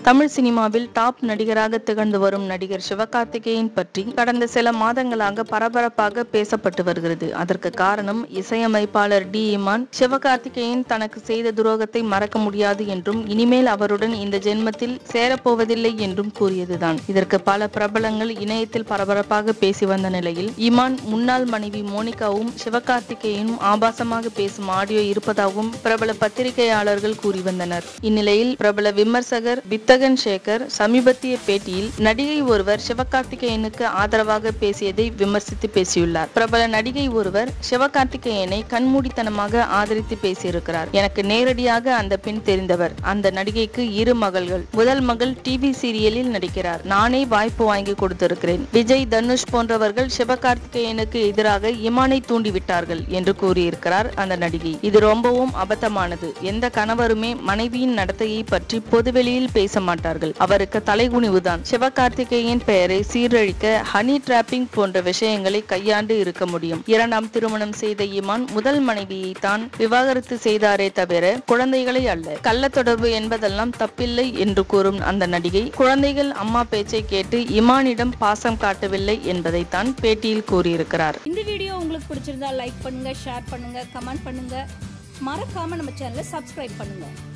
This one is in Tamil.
தமிழ் சினிமாவில் டாப் நடிகராக திகழ்ந்து வரும் நடிகர் சிவகார்த்திகேயன் பற்றி கடந்த சில மாதங்களாக பரபரப்பாக பேசப்பட்டு வருகிறது அதற்கு காரணம் இசையமைப்பாளர் டி இமான் சிவகார்த்திகேயன் தனக்கு செய்த துரோகத்தை மறக்க முடியாது என்றும் இனிமேல் அவருடன் இந்த ஜென்மத்தில் சேரப்போவதில்லை என்றும் கூறியதுதான் இதற்கு பல பிரபலங்கள் இணையத்தில் பரபரப்பாக பேசி வந்த நிலையில் இமான் முன்னாள் மனைவி மோனிகாவும் சிவகார்த்திகேயனும் ஆபாசமாக பேசும் ஆடியோ இருப்பதாகவும் பிரபல பத்திரிகையாளர்கள் கூறி வந்தனர் இந்நிலையில் பிரபல விமர்சகர் வித்தகன் சேகர் சமீபத்திய பேட்டியில் நடிகை ஒருவர் சிவகார்த்திகேயனுக்கு ஆதரவாக பேசியதை விமர்சித்து பேசியுள்ளார் பிரபல நடிகை ஒருவர் சிவகார்த்திகேயனை கண்மூடித்தனமாக ஆதரித்து பேசியிருக்கிறார் எனக்கு நேரடியாக அந்த பெண் தெரிந்தவர் அந்த நடிகைக்கு இரு மகள்கள் முதல் மகள் டிவி சீரியலில் நடிக்கிறார் நானே வாய்ப்பு வாங்கி கொடுத்திருக்கிறேன் விஜய் தனுஷ் போன்றவர்கள் சிவகார்த்திகேயனுக்கு எதிராக இமானை தூண்டிவிட்டார்கள் என்று கூறியிருக்கிறார் அந்த நடிகை இது ரொம்பவும் அபத்தமானது எந்த கணவருமே மனைவியின் நடத்தையை பற்றி பொதுவெளியில் பேச மாட்டார்கள் அவருக்கு தலைகுனிவுதான் சிவகார்த்திகேயன் பெயரை சீரழிக்க ஹனி டிராப்பிங் போன்ற விஷயங்களை கையாண்டு இருக்க முடியும் இரண்டாம் திருமணம் செய்த இமான் முதல் மனைவியை தான் விவாகரத்து செய்தாரே தவிர குழந்தைகளை அல்ல கள்ள தொடர்பு என்பதெல்லாம் தப்பில்லை என்று கூறும் அந்த நடிகை குழந்தைகள் அம்மா பேச்சை கேட்டு இமானிடம் பாசம் காட்டவில்லை என்பதைத்தான் பேட்டியில் கூறியிருக்கிறார் இந்த வீடியோ உங்களுக்கு பிடிச்சிருந்தா லைக் பண்ணுங்க ஷேர் பண்ணுங்க கமெண்ட் பண்ணுங்க மறக்காம நம்ம சேனலை சப்ஸ்கிரைப் பண்ணுங்க